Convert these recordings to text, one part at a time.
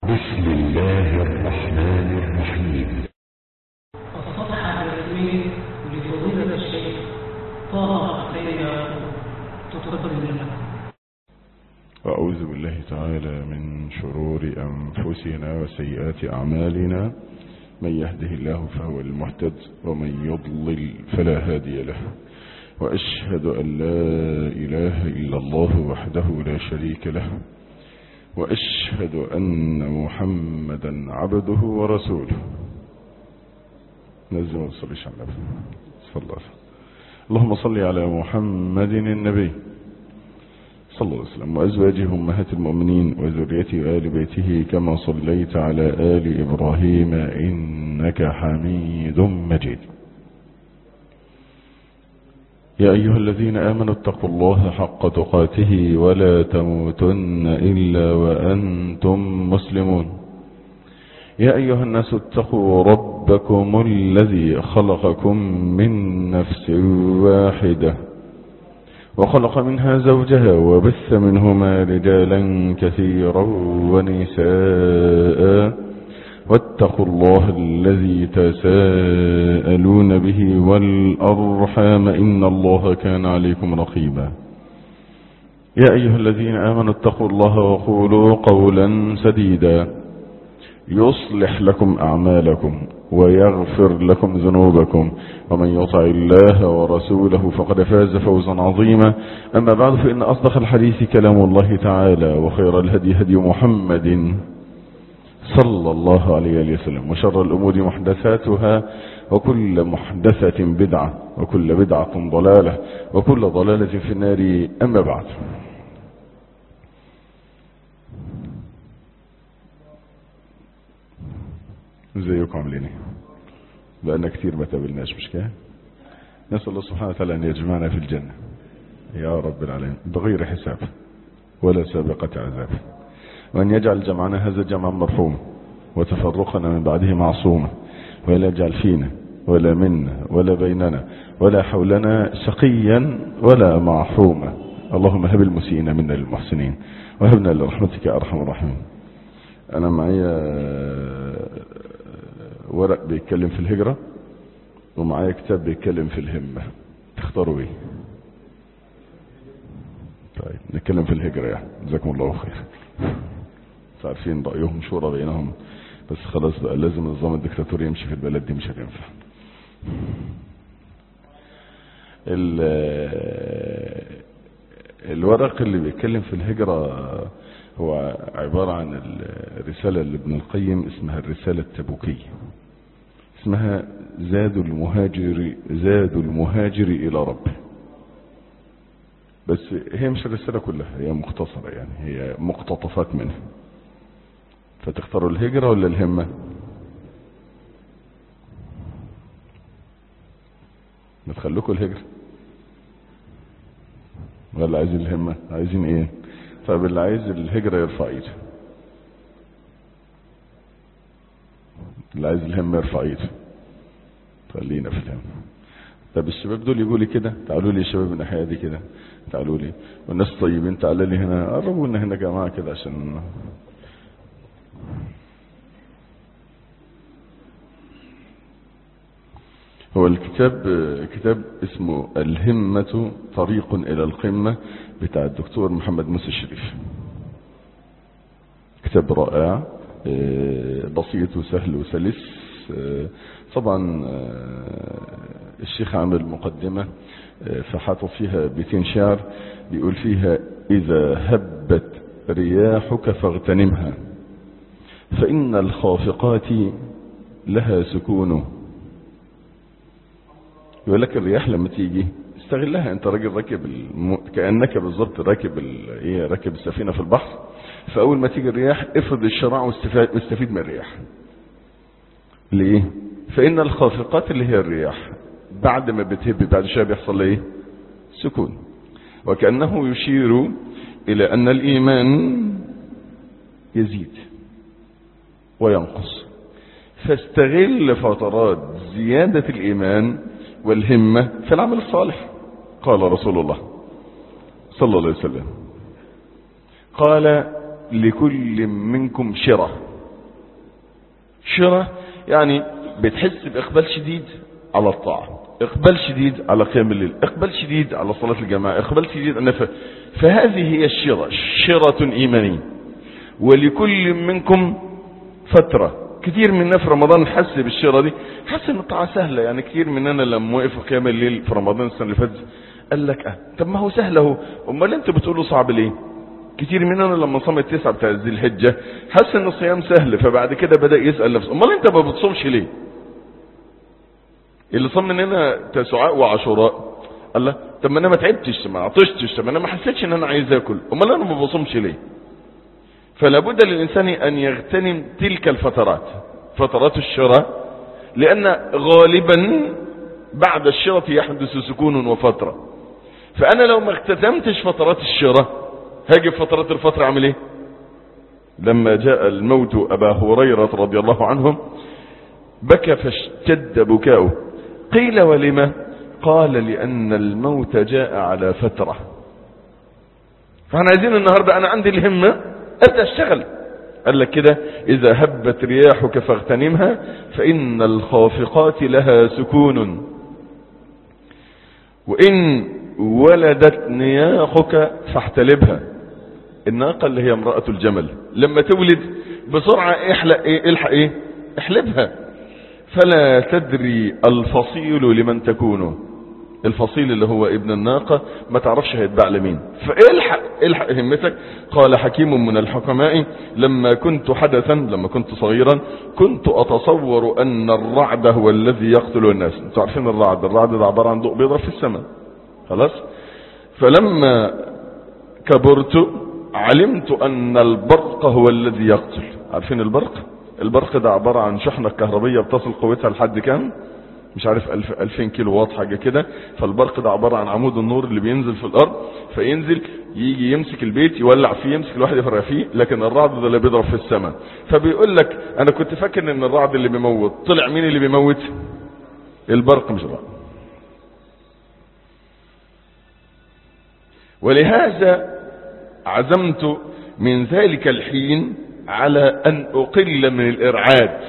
بسم الله الرحمن الرحيم الصفحة الرسمية لفضيلة الشيخ طه حسين تقدم لنا وأعوذ بالله تعالى من شرور أنفسنا وسيئات أعمالنا من يهده الله فهو المهتد ومن يضلل فلا هادي له وأشهد أن لا إله إلا الله وحده لا شريك له وأشهد أن محمدا عبده ورسوله نزل وصليش على النبي صلى الله عليه وسلم اللهم صل على محمد النبي صلى الله عليه وسلم وأزواجه أمهات المؤمنين وذريته وآل بيته كما صليت على آل إبراهيم إنك حميد مجيد يا أيها الذين آمنوا اتقوا الله حق تقاته ولا تموتن إلا وأنتم مسلمون يا أيها الناس اتقوا ربكم الذي خلقكم من نفس واحدة وخلق منها زوجها وبث منهما رجالا كثيرا ونساء واتقوا الله الذي تساءلون به والأرحام إن الله كان عليكم رقيبا يا أيها الذين آمنوا اتقوا الله وقولوا قولا سديدا يصلح لكم أعمالكم ويغفر لكم ذنوبكم ومن يطع الله ورسوله فقد فاز فوزا عظيما أما بعد فإن أصدق الحديث كلام الله تعالى وخير الهدي هدي محمد صلى الله عليه وسلم وشر الأمور محدثاتها وكل محدثة بدعة وكل بدعة ضلالة وكل ضلالة في النار أما بعد ازيكم عاملين ايه بقالنا كتير ما تقابلناش مش كده نسال الله سبحانه وتعالى ان يجمعنا في الجنه يا رب العالمين بغير حساب ولا سابقه عذاب وان يجعل جمعنا هذا جمعا مرحوما وتفرقنا من بعده معصوما ولا يجعل فينا ولا منا ولا بيننا ولا حولنا شقيا ولا معحوما اللهم هب المسيئين منا للمحسنين وهبنا لرحمتك يا ارحم الراحمين انا معايا ورق بيتكلم في الهجرة ومعايا كتاب بيتكلم في الهمة تختاروا ايه طيب نتكلم في الهجرة يعني جزاكم الله خير عارفين رأيهم شورى بينهم بس خلاص بقى لازم نظام الدكتاتوري يمشي في البلد دي مش هتنفع الورق اللي بيتكلم في الهجرة هو عبارة عن الرسالة لابن القيم اسمها الرسالة التبوكية اسمها زاد المهاجر زاد المهاجر إلى ربه بس هي مش الرسالة كلها هي مختصرة يعني هي مقتطفات منها فتختاروا الهجرة ولا الهمة ما تخلوكوا الهجرة ولا عايزين الهمة عايزين ايه طيب اللي عايز الهجرة يرفع ايده اللي عايز الهمة يرفع ايده خلينا في الهم طب الشباب دول يقولي كده تعالوا لي يا شباب الناحية دي كده تعالوا لي والناس طيبين تعالوا لي هنا قربوا لنا هنا يا جماعة كده عشان هو الكتاب كتاب اسمه الهمة طريق إلى القمة بتاع الدكتور محمد موسى الشريف كتاب رائع بسيط وسهل وسلس طبعا الشيخ عامل مقدمة فحاطط فيها بيتين شعر بيقول فيها إذا هبت رياحك فاغتنمها فإن الخافقات لها سكونه يقول لك الرياح لما تيجي استغلها انت راجل راكب الم... كانك بالظبط راكب ال... ايه راكب السفينه في البحر فاول ما تيجي الرياح افرض الشراع واستفاد واستفيد من الرياح ليه فان الخافقات اللي هي الرياح بعد ما بتهب بعد شويه بيحصل لها ايه سكون وكانه يشير الى ان الايمان يزيد وينقص فاستغل فترات زياده الايمان والهمة في العمل الصالح قال رسول الله صلى الله عليه وسلم قال لكل منكم شرة شراء يعني بتحس بإقبال شديد على الطاعة إقبال شديد على قيام الليل إقبال شديد على صلاة الجماعة إقبال شديد على النفع فهذه هي الشرة شرة إيمانية ولكل منكم فترة كتير مننا في رمضان حس بالشرة دي حس ان الطاعة سهلة يعني كتير مننا لما وقف قيام الليل في رمضان السنة اللي فاتت قال لك اه طب ما هو سهل اهو امال انت بتقولوا صعب ليه كتير مننا لما صام التسعة بتاع ذي الحجة حس ان الصيام سهل فبعد كده بدأ يسأل نفسه امال انت ما بتصومش ليه اللي صام مننا تسعاء وعاشوراء قال له طب ما انا ما تعبتش ما عطشتش طب انا ما حسيتش ان انا عايز اكل امال انا ما بصومش ليه فلا بد للانسان ان يغتنم تلك الفترات فترات الشراء لان غالبا بعد الشراء يحدث سكون وفتره فانا لو ما اغتنمتش فترات الشراء هاجي في فترات الفتره اعمل ايه لما جاء الموت ابا هريره رضي الله عنه بكى فاشتد بكاؤه قيل ولم قال لأن الموت جاء على فترة فاحنا عايزين النهاردة أنا عندي الهمة أبدأ أشتغل قال لك كده إذا هبت رياحك فاغتنمها فإن الخافقات لها سكون وإن ولدت نياخك فاحتلبها الناقة اللي هي امرأة الجمل لما تولد بسرعة احلق ايه الحق ايه احلبها فلا تدري الفصيل لمن تكونه الفصيل اللي هو ابن الناقة ما تعرفش هيتباع لمين فالحق الحق همتك قال حكيم من الحكماء لما كنت حدثا لما كنت صغيرا كنت اتصور ان الرعد هو الذي يقتل الناس انتوا عارفين الرعد الرعد ده عبارة عن ضوء بيضرب في السماء خلاص فلما كبرت علمت ان البرق هو الذي يقتل عارفين البرق البرق ده عبارة عن شحنة كهربية بتصل قوتها لحد كام مش عارف ألف ألفين كيلو واط حاجة كده فالبرق ده عبارة عن عمود النور اللي بينزل في الأرض فينزل يجي يمسك البيت يولع فيه يمسك الواحد يفرق فيه لكن الرعد ده اللي بيضرب في السماء فبيقول لك أنا كنت فاكر إن الرعد اللي بيموت طلع مين اللي بيموت البرق مش الرعد ولهذا عزمت من ذلك الحين على ان اقل من الارعاد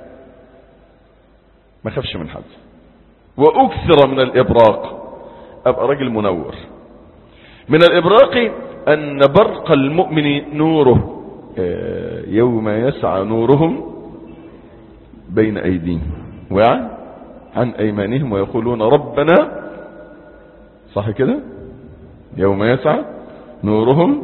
ما خافش من حد واكثر من الابراق ابقى راجل منور من الابراق ان برق المؤمن نوره يوم يسعى نورهم بين ايديهم وعن عن ايمانهم ويقولون ربنا صح كده يوم يسعى نورهم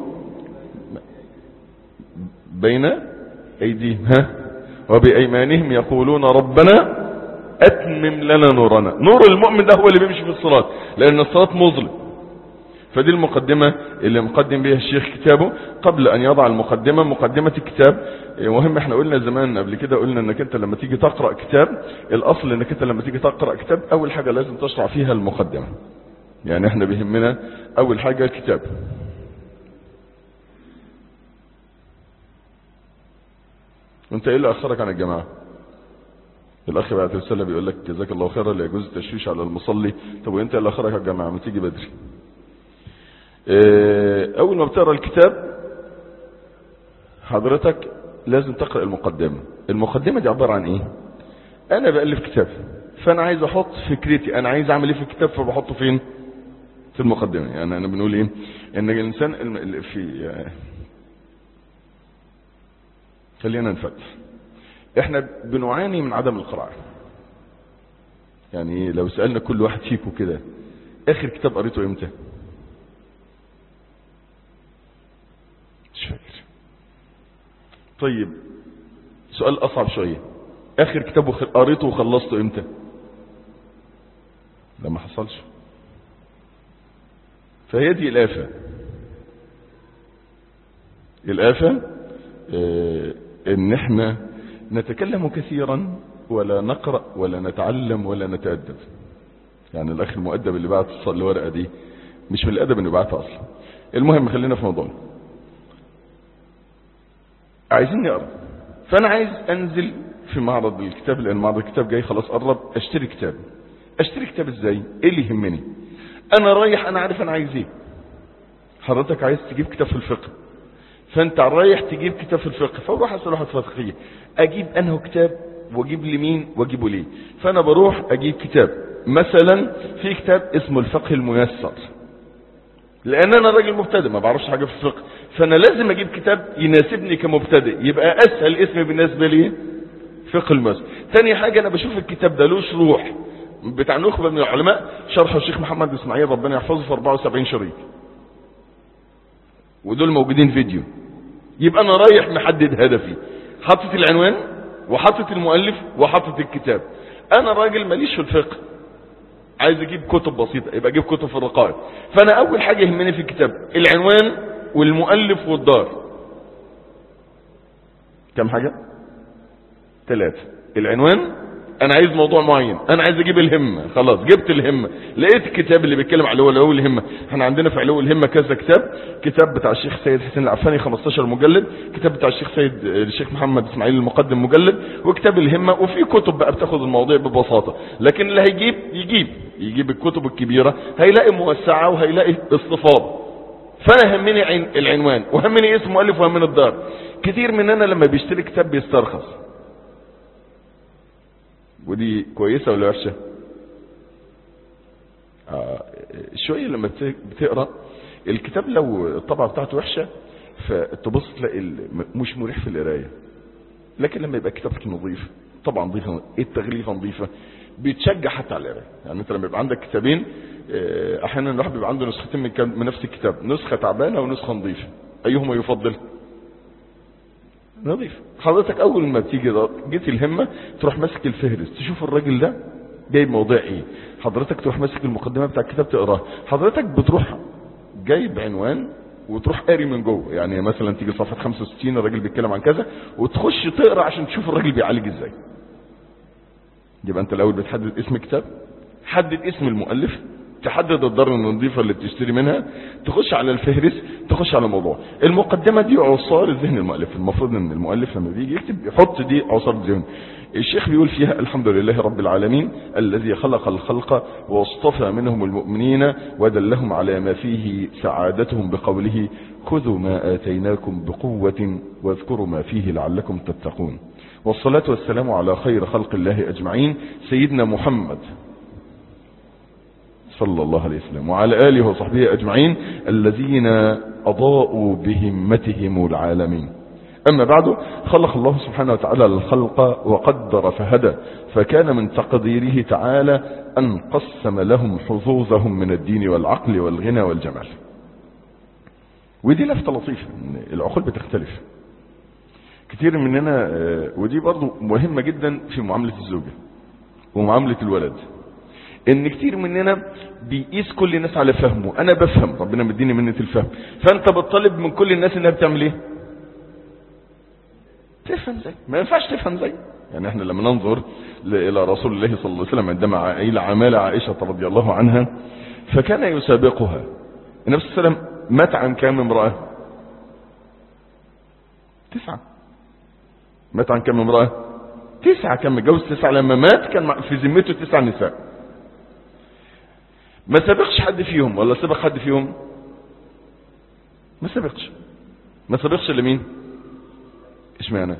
بين ايديهم ها وبايمانهم يقولون ربنا اتمم لنا نورنا نور المؤمن ده هو اللي بيمشي في الصلاة لان الصلاة مظلم فدي المقدمة اللي مقدم بها الشيخ كتابه قبل ان يضع المقدمة مقدمة الكتاب مهم احنا قلنا زمان قبل كده قلنا انك انت لما تيجي تقرأ كتاب الاصل انك انت لما تيجي تقرأ كتاب اول حاجة لازم تشرع فيها المقدمة يعني احنا بيهمنا اول حاجة الكتاب وانت ايه اللي اخرك عن الجماعة الاخ بعد الرسالة بيقول لك جزاك الله خيرا لا يجوز التشويش على المصلي طب وانت اللي اخرك عن الجماعة ما تيجي بدري اه اول ما بتقرا الكتاب حضرتك لازم تقرأ المقدمة المقدمة دي عبارة عن ايه انا بألف كتاب فانا عايز احط فكرتي انا عايز اعمل ايه في الكتاب فبحطه فين في المقدمة يعني انا بنقول ايه ان الانسان في خلينا نفتح احنا بنعاني من عدم القراءة يعني لو سألنا كل واحد فيكم كده اخر كتاب قريته امتى مش فاكر طيب سؤال اصعب شوية اخر كتاب قريته وخلصته امتى ده ما حصلش فهي دي الآفة الآفة اه ان احنا نتكلم كثيرا ولا نقرأ ولا نتعلم ولا نتأدب يعني الاخ المؤدب اللي بعت الورقة دي مش من الادب انه بعتها اصلا المهم خلينا في موضوعنا عايزين نقرا فانا عايز انزل في معرض الكتاب لان معرض الكتاب جاي خلاص قرب اشتري كتاب اشتري كتاب ازاي ايه اللي يهمني انا رايح انا عارف انا عايز ايه حضرتك عايز تجيب كتاب في الفقه فانت رايح تجيب كتاب في الفقه فاروح اسال واحد فقهيه اجيب انه كتاب واجيب لمين واجيبه ليه فانا بروح اجيب كتاب مثلا في كتاب اسمه الفقه الميسر لان انا راجل مبتدئ ما بعرفش حاجه في الفقه فانا لازم اجيب كتاب يناسبني كمبتدئ يبقى اسهل اسم بالنسبه لي فقه الميسر تاني حاجه انا بشوف الكتاب ده له شروح بتاع نخبه من العلماء شرحه الشيخ محمد اسماعيل ربنا يحفظه في 74 شريط ودول موجودين فيديو يبقى انا رايح محدد هدفي حاطط العنوان وحاطط المؤلف وحاطط الكتاب انا راجل ماليش في الفقه عايز اجيب كتب بسيطه يبقى اجيب كتب في الرقائق فانا اول حاجه يهمني في الكتاب العنوان والمؤلف والدار كم حاجه ثلاثه العنوان انا عايز موضوع معين انا عايز اجيب الهمه خلاص جبت الهمه لقيت الكتاب اللي بيتكلم على علو الهمه احنا عندنا في علو الهمه كذا كتاب كتاب بتاع الشيخ سيد حسين العفاني 15 مجلد كتاب بتاع الشيخ سيد الشيخ محمد اسماعيل المقدم مجلد وكتاب الهمه وفي كتب بقى بتاخد المواضيع ببساطه لكن اللي هيجيب يجيب يجيب الكتب الكبيره هيلاقي موسعه وهيلاقي استفاضه فانا همني عين العنوان وهمني اسم مؤلف وهمني الدار كتير مننا لما بيشتري كتاب بيسترخص ودي كويسة ولا وحشة آه شوية لما بتقرأ الكتاب لو الطبعة بتاعته وحشة فتبص تلاقي مش مريح في القراية لكن لما يبقى كتابك نظيف طبعا نظيفة التغليفة نظيفة بيتشجع حتى على القراية يعني انت لما يبقى عندك كتابين احيانا الواحد بيبقى عنده نسختين من, من نفس الكتاب نسخة تعبانة ونسخة نظيفة ايهما يفضل نظيف حضرتك اول ما بتيجي جيت الهمه تروح ماسك الفهرس تشوف الراجل ده جايب مواضيع ايه حضرتك تروح ماسك المقدمه بتاع الكتاب تقراها حضرتك بتروح جايب عنوان وتروح قاري من جوه يعني مثلا تيجي صفحه 65 الراجل بيتكلم عن كذا وتخش تقرا عشان تشوف الراجل بيعالج ازاي يبقى انت الاول بتحدد اسم الكتاب حدد اسم المؤلف تحدد الدار النظيفة اللي بتشتري منها تخش على الفهرس تخش على الموضوع المقدمة دي عصار الذهن المؤلف المفروض ان المؤلف لما بيجي يكتب يحط دي عصار الذهن الشيخ بيقول فيها الحمد لله رب العالمين الذي خلق الخلق واصطفى منهم المؤمنين ودلهم على ما فيه سعادتهم بقوله خذوا ما آتيناكم بقوة واذكروا ما فيه لعلكم تتقون والصلاة والسلام على خير خلق الله أجمعين سيدنا محمد صلى الله عليه وسلم وعلى آله وصحبه أجمعين الذين أضاءوا بهمتهم العالمين أما بعد خلق الله سبحانه وتعالى الخلق وقدر فهدى فكان من تقديره تعالى أن قسم لهم حظوظهم من الدين والعقل والغنى والجمال ودي لفتة لطيفة العقول بتختلف كتير مننا ودي برضو مهمة جدا في معاملة الزوجة ومعاملة الولد ان كتير مننا بيقيس كل الناس على فهمه انا بفهم ربنا مديني منة الفهم فانت بتطالب من كل الناس انها بتعمل ايه تفهم زي ما ينفعش تفهم زي يعني احنا لما ننظر الى رسول الله صلى الله عليه وسلم عندما الى عمال عائشة رضي الله عنها فكان يسابقها النبي صلى الله عليه وسلم مات عن كام امرأة تسعة مات عن كام امرأة تسعة كان متجوز تسعة لما مات كان في ذمته تسع نساء ما سبقش حد فيهم ولا سبق حد فيهم ما سبقش ما سبقش لمين اشمعنى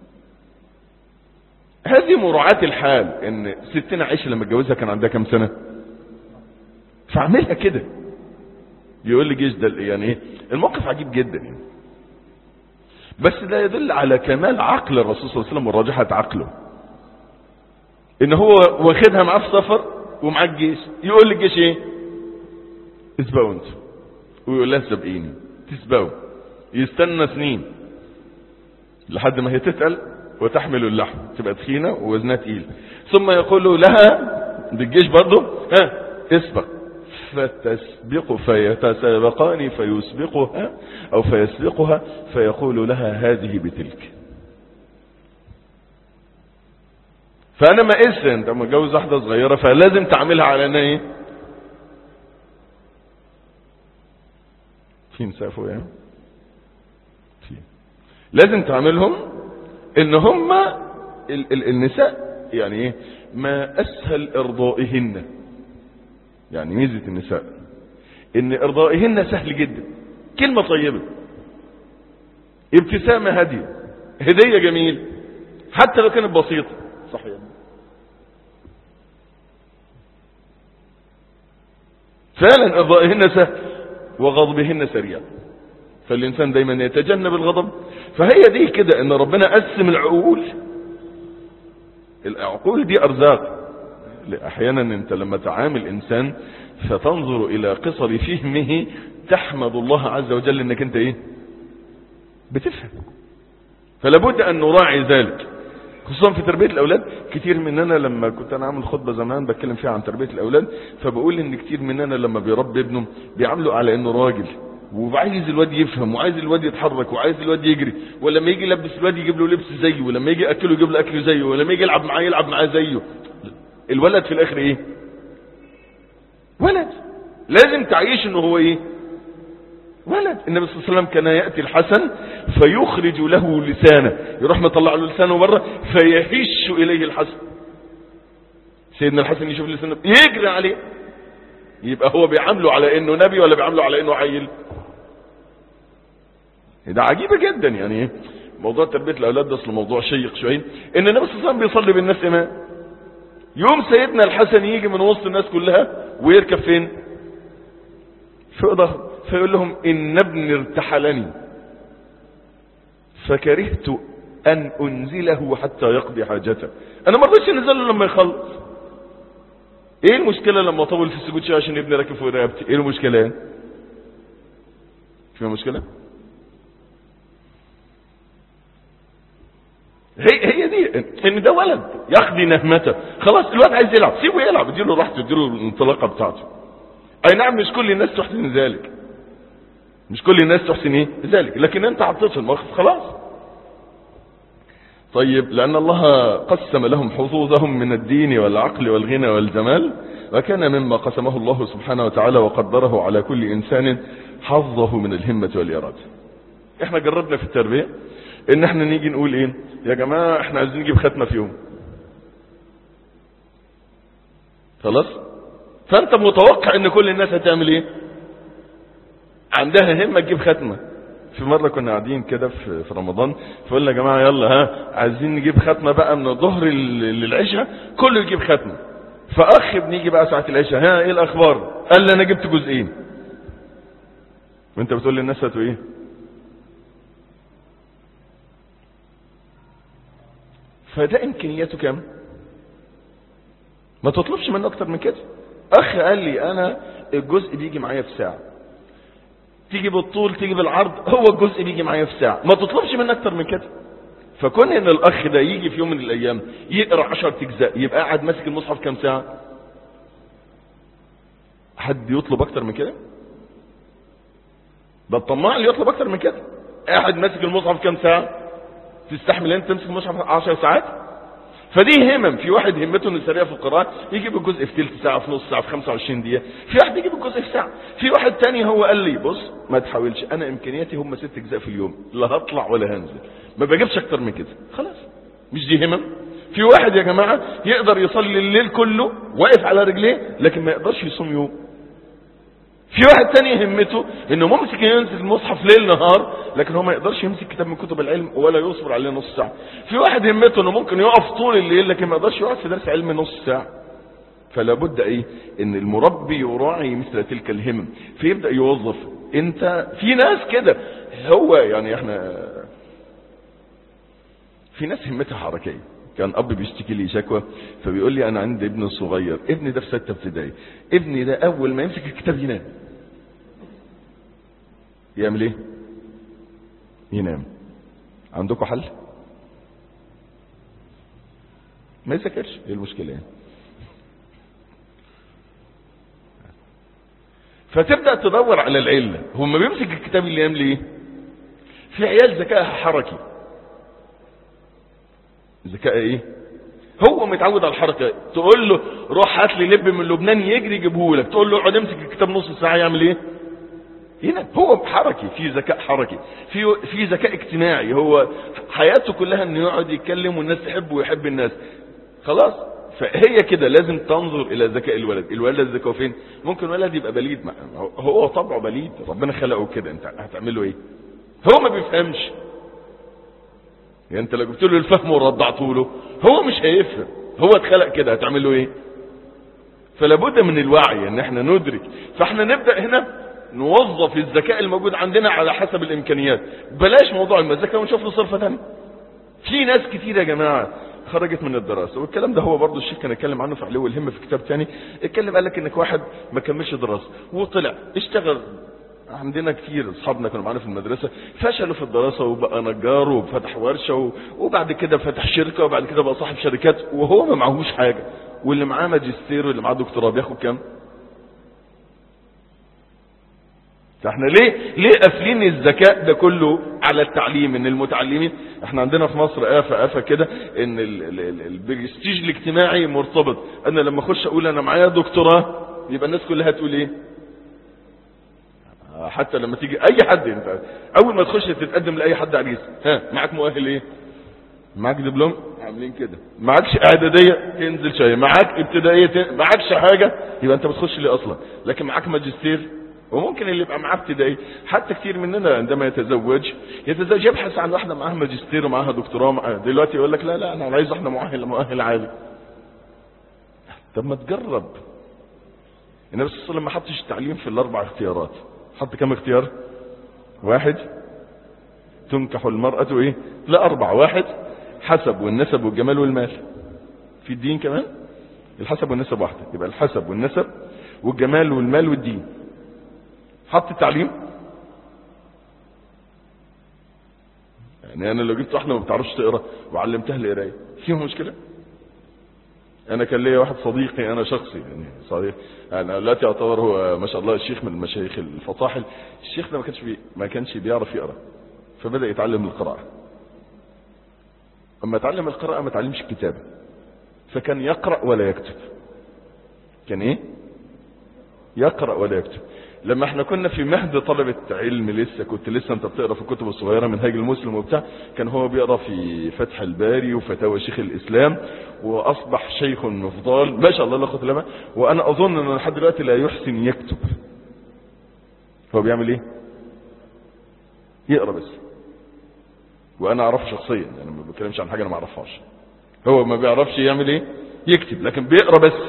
هذه مراعاة الحال ان ستنا عائشة لما اتجوزها كان عندها كام سنة فاعملها كده يقول لي جيش ده يعني ايه الموقف عجيب جدا يعني بس ده يدل على كمال عقل الرسول صلى الله عليه وسلم وراجحة عقله ان هو واخدها معاه في سفر ومعاه الجيش يقول للجيش ايه اسبقوا انتوا ويقول لها سبقيني تسبقوا يستنى سنين لحد ما هي تتقل وتحمل اللحم تبقى تخينة ووزنها تقيل ثم يقول لها بالجيش برضه ها اسبق فتسبق فيتسابقان فيسبقها او فيسبقها فيقول لها هذه بتلك فانا ما قس انت متجوز واحده صغيره فلازم تعملها على انها ايه في نسافه يعني في لازم تعملهم ان هم ال ال النساء يعني ايه ما اسهل ارضائهن يعني ميزة النساء ان ارضائهن سهل جدا كلمة طيبة ابتسامة هادية هدية جميل حتى لو كانت بسيطة صحيح فعلا ارضائهن سهل وغضبهن سريع فالإنسان دايما يتجنب الغضب فهي دي كده ان ربنا قسم العقول العقول دي ارزاق احيانا انت لما تعامل انسان فتنظر الى قصر فهمه تحمد الله عز وجل انك انت ايه بتفهم فلابد ان نراعي ذلك خصوصا في تربية الاولاد كتير مننا لما كنت انا عامل خطبة زمان بتكلم فيها عن تربية الاولاد فبقول ان كتير مننا لما بيربي ابنه بيعامله على انه راجل وعايز الواد يفهم وعايز الواد يتحرك وعايز الواد يجري ولما يجي يلبس الواد يجيب له لبس زيه ولما يجي ياكله يجيب له اكل زيه ولما يجي يلعب معاه يلعب معاه زيه الولد في الاخر ايه ولد لازم تعيش انه هو ايه ولد النبي صلى الله عليه وسلم كان يأتي الحسن فيخرج له لسانه يروح مطلع له لسانه بره فيهش إليه الحسن سيدنا الحسن يشوف لسانه يجري عليه يبقى هو بيعامله على انه نبي ولا بيعامله على انه عيل ده عجيبة جدا يعني موضوع تربية الاولاد ده اصل موضوع شيق شوية ان النبي صلى الله عليه وسلم بيصلي بالناس امام يوم سيدنا الحسن يجي من وسط الناس كلها ويركب فين فوق ظهره فيقول لهم ان ابني ارتحلني فكرهت ان انزله حتى يقضي حاجته انا ما رضيتش انزله لما يخلص ايه المشكله لما اطول في السجود شويه عشان ابني راكب فوق رقبتي ايه المشكله يعني فيها مشكله هي هي دي ان ده ولد يقضي نهمته خلاص الواد عايز يلعب سيبه يلعب اديله راحته اديله الانطلاقه بتاعته اي نعم مش كل الناس تحسن ذلك مش كل الناس تحسن ايه ذلك لكن انت عطيت الموقف خلاص طيب لان الله قسم لهم حظوظهم من الدين والعقل والغنى والجمال وكان مما قسمه الله سبحانه وتعالى وقدره على كل انسان حظه من الهمة والاراده احنا جربنا في التربية ان احنا نيجي نقول ايه يا جماعة احنا عايزين نجيب ختمة في يوم خلاص فانت متوقع ان كل الناس هتعمل ايه عندها همة تجيب ختمة في مرة كنا قاعدين كده في في رمضان فقلنا يا جماعة يلا ها عايزين نجيب ختمة بقى من الظهر للعشاء كله يجيب ختمة فأخ بنيجي بقى ساعة العشاء ها ايه الأخبار قال لي أنا جبت جزئين وانت بتقول للناس هاتوا ايه فده امكانياته كام ما تطلبش منه اكتر من كده اخ قال لي انا الجزء بيجي معايا في ساعة تيجي بالطول تيجي بالعرض هو الجزء بيجي معايا في ساعة ما تطلبش منه اكتر من كده فكون ان الاخ ده يجي في يوم من الايام يقرا 10 اجزاء يبقى قاعد ماسك المصحف كام ساعة حد يطلب اكتر من كده ده الطماع اللي يطلب اكتر من كده قاعد ماسك المصحف كام ساعة تستحمل انت تمسك المصحف 10 ساعات فدي همم في واحد همته انه سريع في القراءة يجيب الجزء في ثلث ساعة في نص ساعة في 25 دقيقة في واحد يجيب الجزء في ساعة في واحد تاني هو قال لي بص ما تحاولش انا امكانياتي هم ست اجزاء في اليوم لا هطلع ولا هنزل ما بجيبش اكتر من كده خلاص مش دي همم في واحد يا جماعة يقدر يصلي الليل كله واقف على رجليه لكن ما يقدرش يصوم يوم في واحد تاني همته انه ممكن يمسك المصحف ليل نهار لكن هو ما يقدرش يمسك كتاب من كتب العلم ولا يصبر عليه نص ساعة في واحد همته انه ممكن يقف طول الليل لكن ما يقدرش يقعد في درس علم نص ساعة فلا بد ايه ان المربي يراعي مثل تلك الهمم فيبدأ يوظف انت في ناس كده هو يعني احنا في ناس همتها حركية كان اب بيشتكي لي شكوى فبيقول لي انا عندي ابن صغير ابني ده في سته ابتدائي ابني ده اول ما يمسك الكتاب ينام يعمل ايه ينام عندكم حل ما يذاكرش ايه المشكله يعني فتبدا تدور على العله هو ما بيمسك الكتاب اللي ينام ليه في عيال ذكائها حركي ذكاء ايه هو متعود على الحركه تقول له روح هات لي لب من لبنان يجري يجيبه لك تقول له اقعد امسك الكتاب نص ساعه يعمل ايه هنا هو حركي في ذكاء حركي في في ذكاء اجتماعي هو حياته كلها انه يقعد يتكلم والناس تحبه ويحب الناس خلاص فهي كده لازم تنظر الى ذكاء الولد الولد ذكاؤه فين ممكن ولد يبقى بليد هو طبعه بليد ربنا خلقه كده انت هتعمل له ايه هو ما بيفهمش يعني انت لو جبت له الفهم ورضعته له هو مش هيفهم هو اتخلق كده هتعمل له ايه فلا بد من الوعي ان احنا ندرك فاحنا نبدا هنا نوظف الذكاء الموجود عندنا على حسب الامكانيات بلاش موضوع المذاكره ونشوف له صرفه ثانيه في ناس كتير يا جماعه خرجت من الدراسه والكلام ده هو برضه الشيخ كان اتكلم عنه في علو الهمه في كتاب تاني اتكلم قال لك انك واحد ما كملش دراسه وطلع اشتغل عندنا كتير اصحابنا كانوا معانا في المدرسه فشلوا في الدراسه وبقى نجار وفتح ورشه و- وبعد كده فتح شركه وبعد كده بقى صاحب شركات وهو ما معهوش حاجه واللي معاه ماجستير واللي معاه دكتوراه بياخد كام؟ فاحنا ليه ليه قافلين الذكاء ده كله على التعليم ان المتعلمين احنا عندنا في مصر آفة آفة كده ان ال- ال- ال- البرستيج الاجتماعي مرتبط انا لما اخش اقول انا معايا دكتوراه يبقى الناس كلها تقول ايه آه، حتى لما تيجي اي حد انت اول ما تخش تتقدم لاي حد عريس ها معاك مؤهل ايه معاك دبلوم عاملين كده معاكش اعداديه تنزل شويه معاك ابتدائيه تن... معاكش حاجه يبقى انت بتخش ليه اصلا لكن معاك ماجستير وممكن اللي يبقى معاه ابتدائي حتى كتير مننا عندما يتزوج يتزوج يبحث عن واحده معاها ماجستير ومعاها دكتوراه معاها دلوقتي يقول لك لا لا انا عايز واحده مؤهل مؤهل عادي طب ما تجرب النبي صلى الله عليه وسلم ما حطش التعليم في الاربع اختيارات حط كم اختيار واحد تنكح المرأة ايه لا اربع واحد حسب والنسب والجمال والمال في الدين كمان الحسب والنسب واحدة يبقى الحسب والنسب والجمال والمال والدين حط التعليم يعني انا لو جبت واحده ما بتعرفش تقرا وعلمتها القرايه فيهم مشكله انا كان ليا واحد صديقي انا شخصي يعني صديق انا دلوقتي اعتبر هو ما شاء الله الشيخ من المشايخ الفطاحل الشيخ ده ما كانش بي ما كانش بيعرف يقرا فبدا يتعلم القراءه اما اتعلم القراءه ما اتعلمش الكتابه فكان يقرا ولا يكتب كان ايه يقرا ولا يكتب لما احنا كنا في مهد طلبة علم لسه كنت لسه انت بتقرا في الكتب الصغيرة منهاج المسلم وبتاع كان هو بيقرا في فتح الباري وفتاوى شيخ الاسلام واصبح شيخ مفضال ما شاء الله لا قوه الا بالله وانا اظن انه لحد دلوقتي لا يحسن يكتب هو بيعمل ايه يقرا بس وانا اعرفه شخصيا يعني ما بتكلمش عن حاجه انا ما اعرفهاش هو ما بيعرفش يعمل ايه يكتب لكن بيقرا بس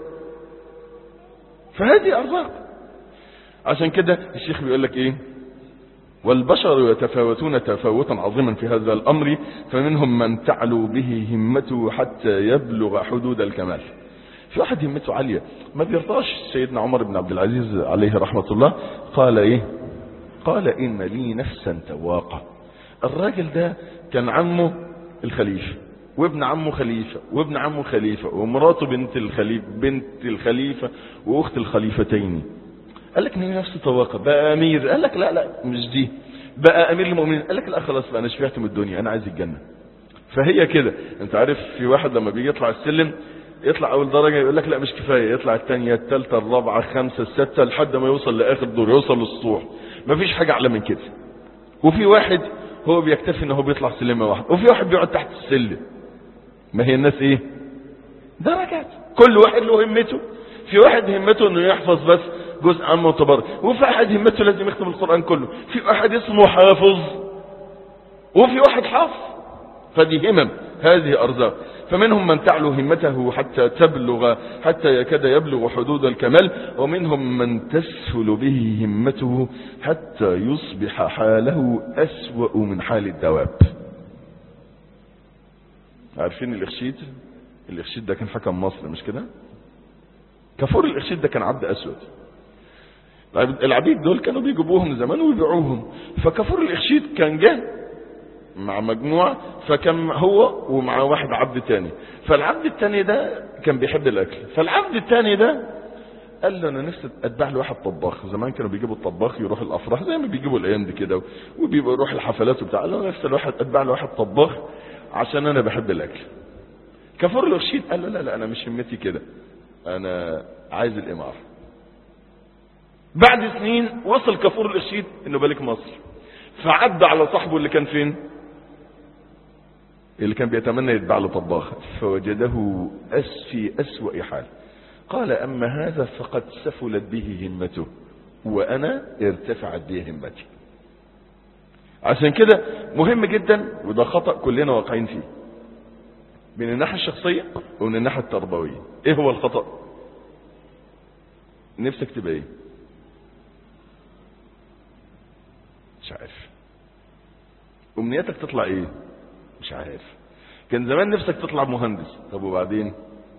فهذه ارزاق عشان كده الشيخ بيقول لك ايه والبشر يتفاوتون تفاوتا عظيما في هذا الامر فمنهم من تعلو به همته حتى يبلغ حدود الكمال في واحد همته عالية ما بيرضاش سيدنا عمر بن عبد العزيز عليه رحمة الله قال ايه قال ان لي نفسا تواقة الراجل ده كان عمه الخليفة وابن عمه خليفة وابن عمه خليفة ومراته بنت الخليفة بنت الخليفة واخت الخليفتين قال لك ان نفسه طواقه بقى امير قال لك لا لا مش دي بقى امير المؤمنين قال لك لا خلاص بقى انا شبعت من الدنيا انا عايز الجنه فهي كده انت عارف في واحد لما بيجي يطلع السلم يطلع اول درجه يقول لك لا مش كفايه يطلع الثانيه الثالثه الرابعه الخامسه السادسه لحد ما يوصل لاخر دور يوصل للسطوح مفيش حاجه اعلى من كده وفي واحد هو بيكتفي ان هو بيطلع سلمه واحده وفي واحد بيقعد تحت السلم ما هي الناس ايه درجات كل واحد له همته في واحد همته انه يحفظ بس جزء عام معتبر وفي واحد همته لازم يختم القرآن كله في واحد اسمه حافظ وفي واحد حافظ فدي همم هذه أرزاق فمنهم من تعلو همته حتى تبلغ حتى يكاد يبلغ حدود الكمال ومنهم من تسهل به همته حتى يصبح حاله أسوأ من حال الدواب عارفين الإخشيد الإخشيد ده كان حكم مصر مش كده كفور الإخشيد ده كان عبد أسود العبيد دول كانوا بيجيبوهم زمان ويبيعوهم فكفور الإخشيد كان جه مع مجموعة فكان هو ومع واحد عبد تاني فالعبد التاني ده كان بيحب الأكل فالعبد التاني ده قال له انا نفسي اتبع له واحد طباخ زمان كانوا بيجيبوا الطباخ يروح الافراح زي ما بيجيبوا الايام دي كده وبيبقى يروح الحفلات وبتاع قال له انا نفسي الواحد اتبع له واحد طباخ عشان انا بحب الاكل كفر الرشيد قال له لا لا انا مش همتي كده انا عايز الاماره بعد سنين وصل كفور الرشيد انه بالك مصر فعدى على صاحبه اللي كان فين اللي كان بيتمنى يتبع له طباخ فوجده أس في أسوأ حال قال أما هذا فقد سفلت به همته وأنا ارتفعت به همتي عشان كده مهم جدا وده خطأ كلنا واقعين فيه من الناحية الشخصية ومن الناحية التربوية ايه هو الخطأ نفسك تبقى ايه مش عارف امنيتك تطلع ايه مش عارف كان زمان نفسك تطلع مهندس طب وبعدين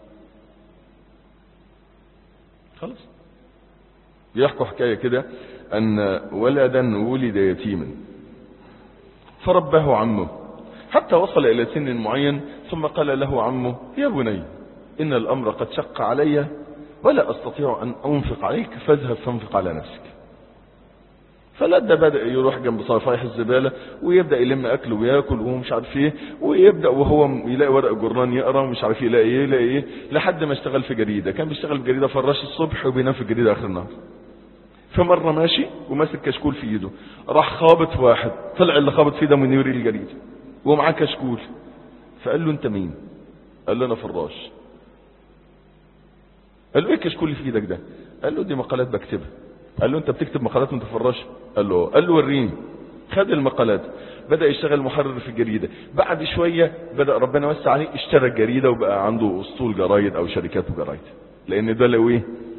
خلاص يحكوا حكاية كده ان ولدا ولد يتيما فرباه عمه حتى وصل الى سن معين ثم قال له عمه يا بني ان الامر قد شق علي ولا استطيع ان انفق عليك فاذهب فانفق على نفسك فلدى بدأ يروح جنب صفايح الزبالة ويبدأ يلم أكله وياكل ومش عارف ايه ويبدأ وهو يلاقي ورق جرنان يقرا ومش عارف يلاقي ايه يلاقي ايه لحد ما اشتغل في جريدة كان بيشتغل في جريدة فراش الصبح وبينام في الجريدة آخر النهار فمرة ماشي وماسك كشكول في ايده راح خابط في واحد طلع اللي خابط فيه ده منير الجريدة ومعاه كشكول فقال له انت مين قال له انا فراش قال له ايه الكشكول اللي في ايدك ده قال له دي مقالات بكتبها قال له انت بتكتب مقالات وانت فراش قال له قال له وريني خد المقالات بدأ يشتغل محرر في الجريدة بعد شوية بدأ ربنا وسع عليه اشترى الجريدة وبقى عنده اسطول جرايد او شركات وجرايد لان ده لو ايه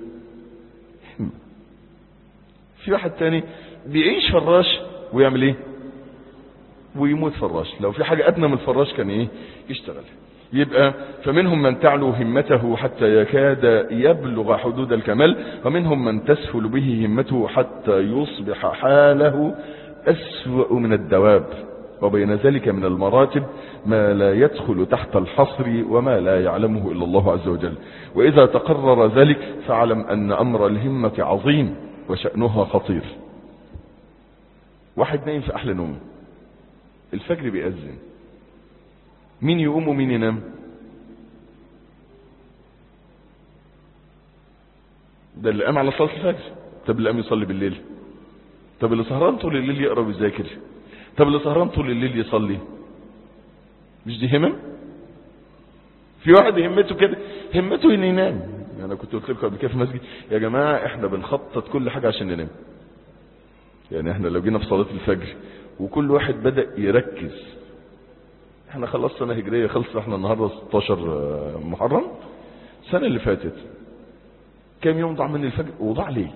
في واحد تاني بيعيش فراش ويعمل ايه ويموت فراش لو في حاجة ادنى من الفراش كان ايه يشتغل يبقى فمنهم من تعلو همته حتى يكاد يبلغ حدود الكمال ومنهم من تسهل به همته حتى يصبح حاله أسوأ من الدواب وبين ذلك من المراتب ما لا يدخل تحت الحصر وما لا يعلمه إلا الله عز وجل وإذا تقرر ذلك فاعلم أن أمر الهمة عظيم وشأنها خطير واحد نايم في أحلى نوم الفجر بيأذن مين يقوم ومين ينام ده اللي قام على صلاة الفجر طب اللي قام يصلي بالليل طب اللي سهران طول الليل يقرا ويذاكر طب اللي سهران طول الليل يصلي مش دي همم في واحد همته كده همته انه ينام انا كنت قلت لكم قبل كده في مسجد يا جماعه احنا بنخطط كل حاجه عشان ننام يعني احنا لو جينا في صلاه الفجر وكل واحد بدا يركز احنا خلصنا سنه هجريه خلص احنا النهارده 16 محرم السنه اللي فاتت كام يوم ضاع من الفجر وضاع ليه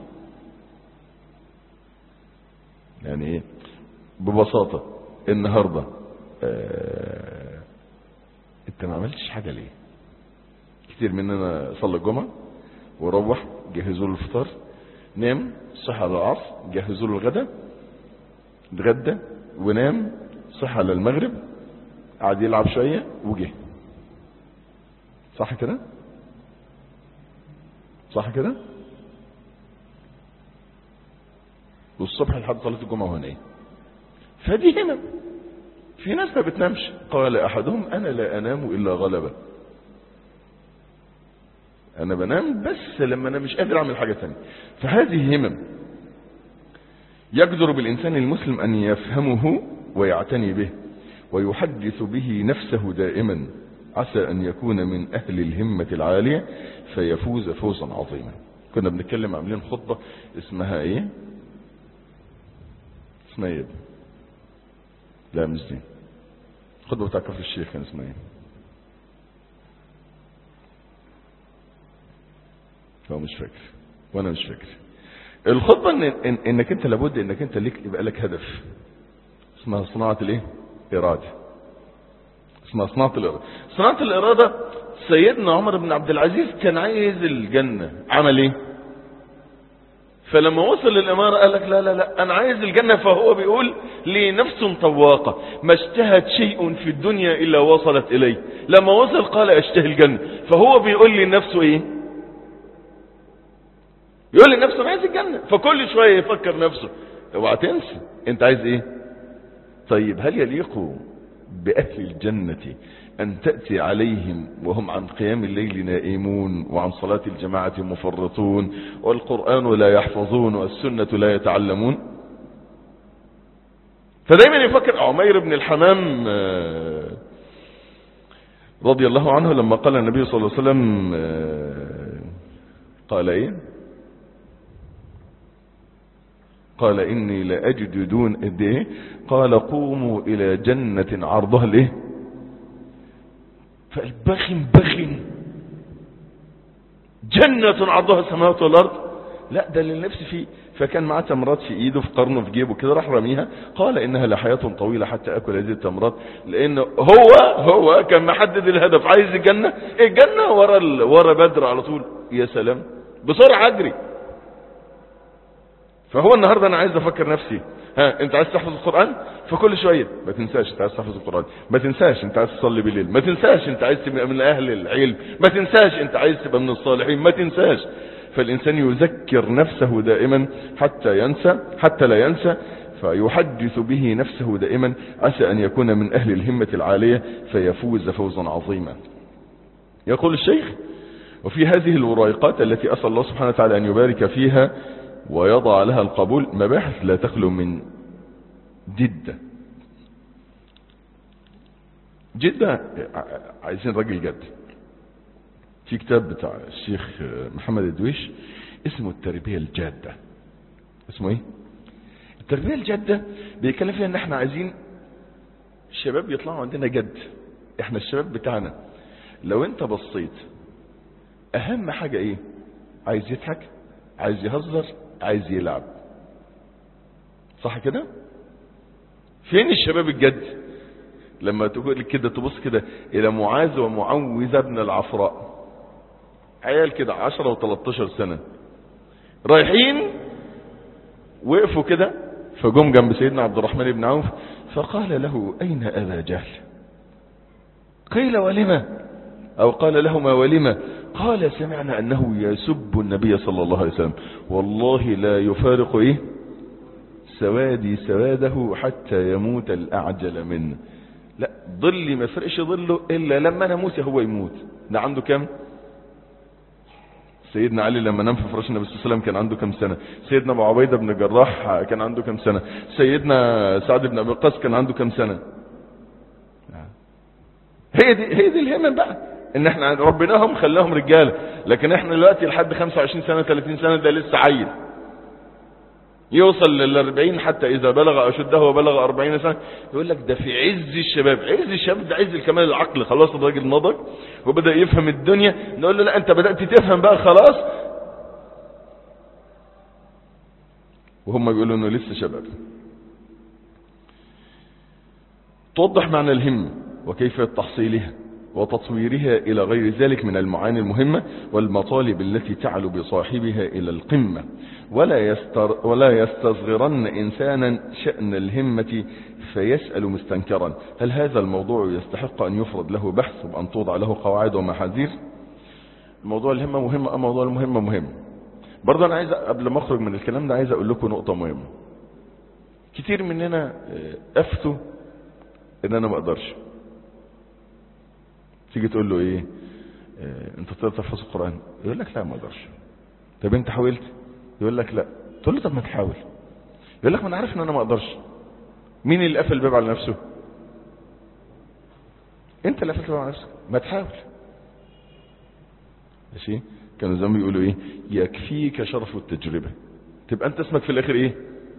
يعني ايه ببساطة النهاردة اه انت ما عملتش حاجة ليه كتير مننا صلى الجمعة وروح جهزوا له الفطار نام صحى على العصر جهزوا له الغدا اتغدى ونام صحى على المغرب قعد يلعب شوية وجه صح كده صح كده والصبح لحد صلاة الجمعة وهنا ايه فدي هنا في ناس ما بتنامش قال احدهم انا لا انام الا غلبة انا بنام بس لما انا مش قادر اعمل حاجة تانية فهذه همم يقدر بالانسان المسلم ان يفهمه ويعتني به ويحدث به نفسه دائما عسى ان يكون من اهل الهمة العالية فيفوز فوزا عظيما كنا بنتكلم عاملين خطبة اسمها ايه اسمها ايه لا مش دي الخطبة بتاع كفر الشيخ كان اسمها ايه هو مش فاكر وانا مش فاكر الخطبة إن إن انك انت لابد انك انت ليك يبقى لك هدف اسمها صناعة الايه ارادة اسمها صناعة الارادة صناعة الارادة سيدنا عمر بن عبد العزيز كان عايز الجنة عمل ايه فلما وصل للإمارة قال لك لا لا لا أنا عايز الجنة فهو بيقول لي نفس طواقة ما اشتهت شيء في الدنيا إلا وصلت إليه لما وصل قال اشتهي الجنة فهو بيقول لي نفسه إيه يقول لي نفسه أنا عايز الجنة فكل شوية يفكر نفسه اوعى تنسى أنت عايز إيه طيب هل يليق بأهل الجنة أن تأتي عليهم وهم عن قيام الليل نائمون وعن صلاة الجماعة مفرطون والقرآن لا يحفظون والسنة لا يتعلمون فدايما يفكر عمير بن الحمام رضي الله عنه لما قال النبي صلى الله عليه وسلم قال ايه قال إني لأجد دون قد إيه قال قوموا إلى جنة عرضها الإيه فالبخن بخن جنة عرضها السماوات والأرض لا ده اللي نفسي فيه فكان معاه تمرات في ايده في قرنه في جيبه كده راح رميها قال انها لحياة طويلة حتى اكل هذه التمرات لان هو هو كان محدد الهدف عايز الجنة الجنة ورا ال... ورا بدر على طول يا سلام بسرعة اجري فهو النهاردة انا عايز افكر نفسي ها انت عايز تحفظ القرآن فكل شوية ما تنساش انت عايز تحفظ القرآن ما تنساش انت عايز تصلي بالليل ما تنساش انت عايز تبقى من اهل العلم ما تنساش انت عايز تبقى من الصالحين ما تنساش فالإنسان يذكر نفسه دائما حتى ينسى حتى لا ينسى فيحدث به نفسه دائما عسى أن يكون من أهل الهمة العالية فيفوز فوزا عظيما يقول الشيخ وفي هذه الورائقات التي أسأل الله سبحانه وتعالى أن يبارك فيها ويضع لها القبول مباحث لا تخلو من جدة جدة عايزين راجل جد في كتاب بتاع الشيخ محمد الدويش اسمه التربية الجادة اسمه ايه التربية الجادة بيتكلم فيها ان احنا عايزين الشباب يطلعوا عندنا جد احنا الشباب بتاعنا لو انت بصيت اهم حاجة ايه عايز يضحك عايز يهزر عايز يلعب صح كده فين الشباب الجد لما تقول كده تبص كده الى معاذ ومعوذ ابن العفراء عيال كده 10 و13 سنة رايحين وقفوا كده فجم جنب سيدنا عبد الرحمن بن عوف فقال له أين أبا جهل قيل ولما أو قال لهما ولما قال سمعنا أنه يسب النبي صلى الله عليه وسلم والله لا يفارق إيه سوادي سواده حتى يموت الأعجل منه لا ظلي ما فرقش ظله إلا لما أنا موت هو يموت ده عنده كم سيدنا علي لما نام في فراش النبي صلى الله عليه وسلم كان عنده كم سنة سيدنا ابو عبيدة بن جراح كان عنده كم سنة سيدنا سعد بن ابي وقاص كان عنده كم سنة هي دي هي دي الهمم بقى ان احنا ربناهم خلاهم رجاله لكن احنا دلوقتي لحد 25 سنة 30 سنة ده لسه عيل يوصل لل 40 حتى اذا بلغ اشده وبلغ 40 سنة يقول لك ده في عز الشباب عز الشباب ده عز الكمال العقل خلاص الراجل نضج وبدأ يفهم الدنيا نقول له لا انت بدأت تفهم بقى خلاص وهم بيقولوا انه لسه شباب توضح معنى الهم وكيفية تحصيلها وتطويرها إلى غير ذلك من المعاني المهمة والمطالب التي تعلو بصاحبها إلى القمة ولا, يستر ولا يستصغرن إنسانا شأن الهمة فيسأل مستنكرا هل هذا الموضوع يستحق أن يفرض له بحث وأن توضع له قواعد ومحاذير موضوع الهمة مهم أم موضوع المهمة مهم برضه أنا عايز قبل ما أخرج من الكلام ده عايز أقول لكم نقطة مهمة كتير مننا أفتوا إن أنا ما أقدرش تيجي تقول له ايه اه انت تقدر تحفظ القرآن يقول لك لا ما اقدرش طب انت حاولت يقول لك لا تقول له طب ما تحاول يقول لك ما انا عارف ان انا ما اقدرش مين اللي قفل الباب على نفسه انت اللي قفلت الباب على نفسك ما تحاول ماشي كانوا زمان بيقولوا ايه يكفيك شرف التجربة تبقى انت اسمك في الاخر ايه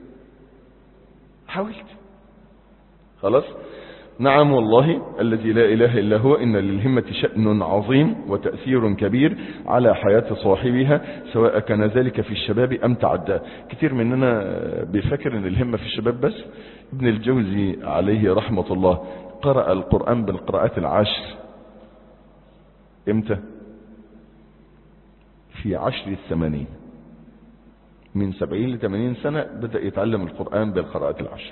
حاولت خلاص نعم والله الذي لا إله إلا هو إن للهمة شأن عظيم وتأثير كبير على حياة صاحبها سواء كان ذلك في الشباب أم تعدى كتير مننا بيفكر أن الهمة في الشباب بس ابن الجوزي عليه رحمة الله قرأ القرآن بالقراءات العشر امتى في عشر الثمانين من سبعين لثمانين سنة بدأ يتعلم القرآن بالقراءات العشر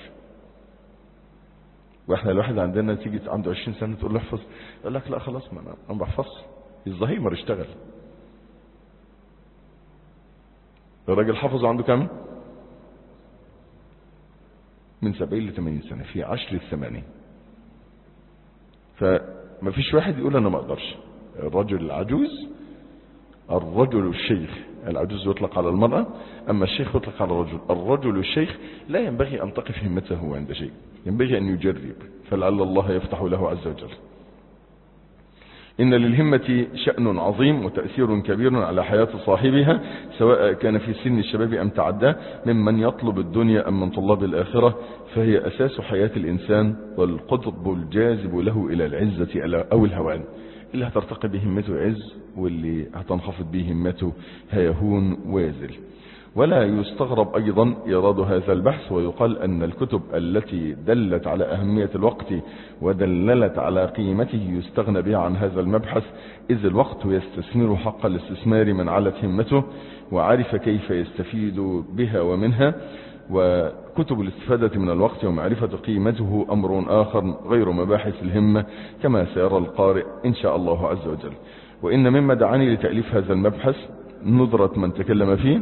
واحنا الواحد عندنا تيجي عنده 20 سنة تقول له احفظ يقول لك لا خلاص ما انا ما بحفظش الزهيمر اشتغل الراجل حفظ عنده كم من 70 ل 80 سنة في عشر الثمانين فما فيش واحد يقول انا ما اقدرش الرجل العجوز الرجل الشيخ العجوز يطلق على المرأة أما الشيخ يطلق على الرجل الرجل الشيخ لا ينبغي أن تقف همته عند شيء ينبغي أن يجرب فلعل الله يفتح له عز وجل إن للهمة شأن عظيم وتأثير كبير على حياة صاحبها سواء كان في سن الشباب أم تعداه ممن يطلب الدنيا أم من طلاب الآخرة فهي أساس حياة الإنسان والقطب الجاذب له إلى العزة أو الهوان اللي هترتقي بهمته عز واللي هتنخفض بهمته هيهون ويزل ولا يستغرب أيضا إيراد هذا البحث ويقال أن الكتب التي دلت على أهمية الوقت ودللت على قيمته يستغنى بها عن هذا المبحث إذ الوقت يستثمر حق الاستثمار من علت همته وعرف كيف يستفيد بها ومنها وكتب الاستفادة من الوقت ومعرفة قيمته أمر آخر غير مباحث الهمة كما سيرى القارئ إن شاء الله عز وجل وإن مما دعاني لتأليف هذا المبحث نظرة من تكلم فيه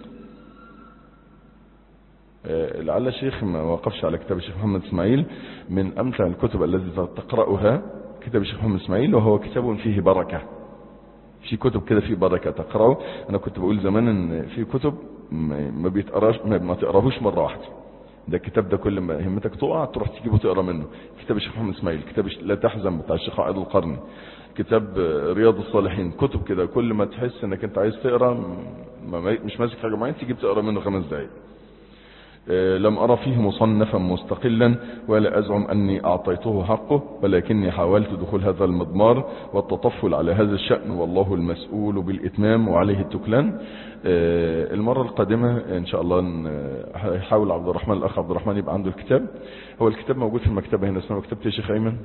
لعل الشيخ ما وقفش على كتاب الشيخ محمد اسماعيل من أمتع الكتب التي تقرأها كتاب الشيخ محمد اسماعيل وهو كتاب فيه بركة في كتب كده فيه بركة تقرأه أنا كنت بقول زمان إن في كتب ما بيتقراش ما تقراهوش مرة واحدة ده الكتاب ده كل ما همتك تقع تروح تجيبه تقرا منه كتاب الشيخ محمد اسماعيل كتاب لا تحزن بتاع الشيخ عائد القرني كتاب رياض الصالحين كتب كده كل ما تحس انك انت عايز تقرا مش ماسك حاجه معينه تجيب تقرا منه خمس دقائق لم أرى فيه مصنفا مستقلا ولا أزعم أني أعطيته حقه ولكني حاولت دخول هذا المضمار والتطفل على هذا الشأن والله المسؤول بالإتمام وعليه التكلان المرة القادمة إن شاء الله هيحاول عبد الرحمن الأخ عبد الرحمن يبقى عنده الكتاب هو الكتاب موجود في المكتبة هنا اسمها مكتبة يا شيخ أيمن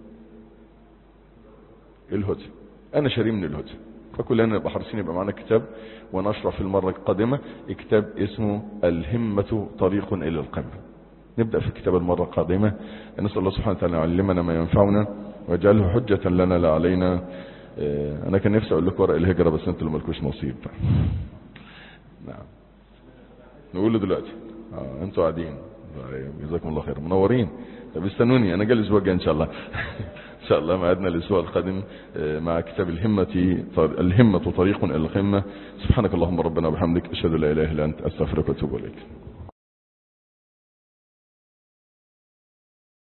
الهدى أنا شاريه من الهدى فكلنا نبقى حريصين يبقى معنا كتاب ونشرح في المرة القادمة كتاب اسمه الهمة طريق إلى القمة نبدأ في كتاب المرة القادمة نسأل الله سبحانه وتعالى يعلمنا ما ينفعنا ويجعله حجة لنا لا علينا أنا كان نفسي أقول لكم ورق الهجرة بس أنتوا اللي مالكوش نصيب نعم نقوله دلوقتي آه أنتوا قاعدين جزاكم الله خير منورين طب استنوني أنا جاي الأسبوع الجاي إن شاء الله إن شاء الله معدنا الأسبوع القادم مع كتاب الهمة الهمة طريق إلى القمة سبحانك اللهم ربنا وبحمدك أشهد لا إله إلا أنت أستغفرك وأتوب إليك